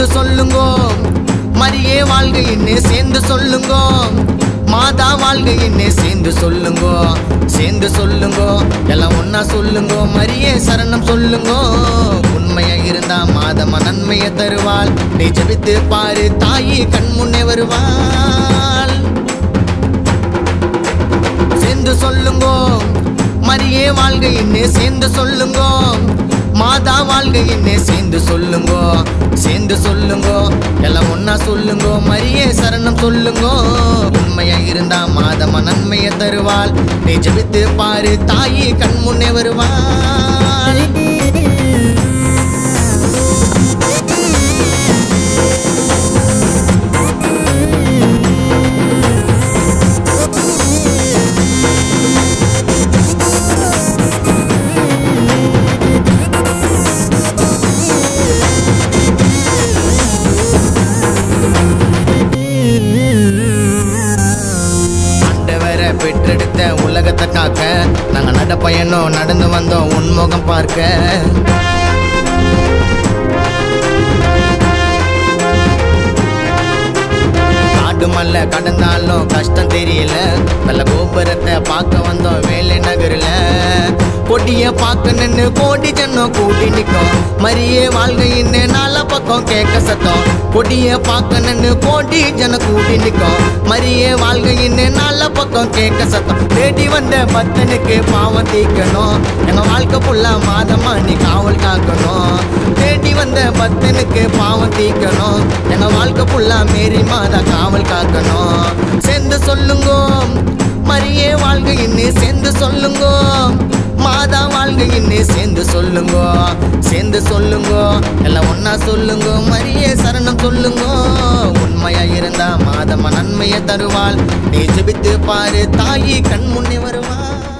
சேர்ந்து சொல்லுங்கோ மரியே வாழ்க என்னே சேர்ந்து சொல்லுங்கோ மாதா வாழ்க என்னே சேர்ந்து சொல்லுங்கோ சேர்ந்து சொல்லுங்கோ எல்லாம் ஒன்னா சொல்லுங்கோ மரியே சரணம் சொல்லுங்கோ உண்மையா இருந்தா மாதமா நன்மையை தருவாள் நீ ஜெபித்து பாரு தாயி கண் முன்னே வருவாள் சேர்ந்து சொல்லுங்கோ மரியே வாழ்க என்னே சேர்ந்து சொல்லுங்கோ மாதா வாழ்க என்னே சேர்ந்து சொல்லுங்கோ சேர்ந்து சொல்லுங்கோ எல்லாம் ஒன்னா சொல்லுங்கோ மரியே சரணம் சொல்லுங்கோ உண்மையா இருந்தா மாதமா நன்மையை தருவாள் நீ ஜெபித்து பாரு தாயி கண் முன்னே வருவாள் ஆண்டவரை பெற்றெடுத்த உலகத்தை காக்க நாங்க நடப்பயணம் நடந்து வந்தோம் உன்முகம் பார்க்க காடு மல்ல கடந்தாலும் கஷ்டம் தெரியல நல்ல கோபுரத்தை பார்க்க வந்தோம் வேலை நகரில் கொடிய பார்க்க நின்று கோடி ஜனம் கூடி நிற்கும் மரியே வாழ்க இன்னும் நாலா பக்கம் கேட்க சத்தம் கொடிய பார்க்க நின்று கோடி ஜன கூடி நிற்கும் மரியே வாழ்க இன்னும் நாலா பக்கம் கேட்க சத்தம் தேடி வந்த பக்தனுக்கு பாவம் தீக்கணும் எங்க வாழ்க்கை ஃபுல்லா மாதமா நீ காவல் காக்கணும் தேடி வந்த பக்தனுக்கு பாவம் தீக்கணும் எங்க வாழ்க்கை ஃபுல்லா மேரி மாதா காவல் காக்கணும் சேர்ந்து சொல்லுங்கோ மரியே வாழ்க இன்னும் சேர்ந்து சொல்லுங்கோ மாதா வாழ்க இன்னும் சேர்ந்து சொல்லுங்கோ சேர்ந்து சொல்லுங்கோ எல்லாம் ஒன்னா சொல்லுங்கோ மரியே சரணம் சொல்லுங்கோ உண்மையா இருந்தா மாதமா நன்மையை தருவாள் நீ ஜெபித்து பாரு தாயி கண் முன்னே வருவா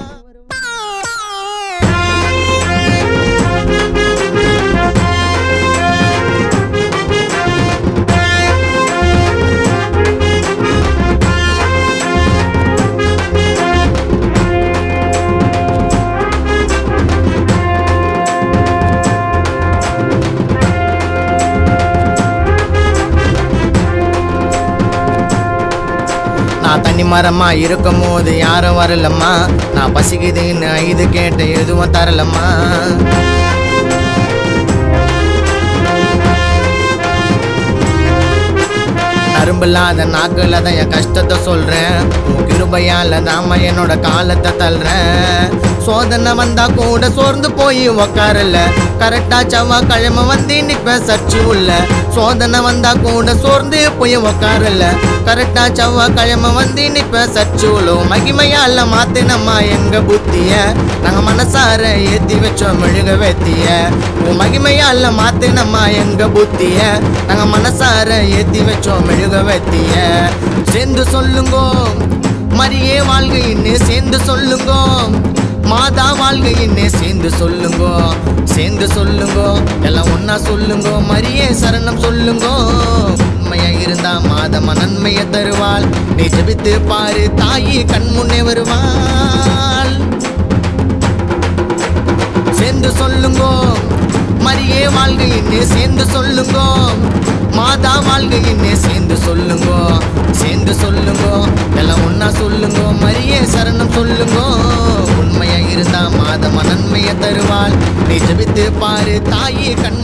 நான் தனி மரமா இருக்கும் போது யாரும் வரலம்மா நான் பசிக்குதுன்னு இது கேட்டு எதுவும் தரலம்மா நரும்பில்லாத நாக்குல தான் என் கஷ்டத்தை சொல்றேன் உன் கிருபையால தாம என்னோட காலத்தை தள்ளுறேன் சோதனை வந்தா கூட சோர்ந்து போய் உக்காரல கரெக்டா செவ்வாய் கிழமை வந்து நிப்பேன் சர்ச்சு உள்ள சோதனை வந்தா கூட சோர்ந்து போய் உக்காரல கரெக்டா செவ்வாய் கிழமை வந்து நிப்பேன் சர்ச்சு உள்ள மகிமையால மாத்தினம்மா எங்க புத்திய நாங்க மனசார ஏத்தி வச்சோம் மெழுக வேத்திய உன் மகிமையால மாத்தினம்மா எங்க புத்திய நாங்க மனசார ஏத்தி வச்சோம் மெழுக வேத்திய சேர்ந்து சொல்லுங்கோ மரியே வாழ்க இன்னும் சேர்ந்து சொல்லுங்கோ மாதா வாழ்க இன்னும் சேர்ந்து சொல்லுங்கோ சேர்ந்து சொல்லுங்கோ எல்லாம் ஒன்னா சொல்லுங்கோ மரியே சரணம் சொல்லுங்கோ உண்மையா இருந்தா மாதமா நன்மையை தருவாள் நீ ஜெபித்து பாரு தாயி கண் முன்னே வருவாள் சேர்ந்து சொல்லுங்கோ மரியே வாழ்க இன்னும் சேர்ந்து சொல்லுங்கோ மாதா வாழ்க இன்னும் சேர்ந்து சொல்லுங்கோ சேர்ந்து சொல்லுங்கோ எல்லாம் ஒன்னா சொல்லுங்கோ மரியே சரணம் சொல்லுங்கோ உண்மையா இருந்தா மாதமா நன்மையை தருவாள் நீ ஜெபித்து பாரு தாயி கண்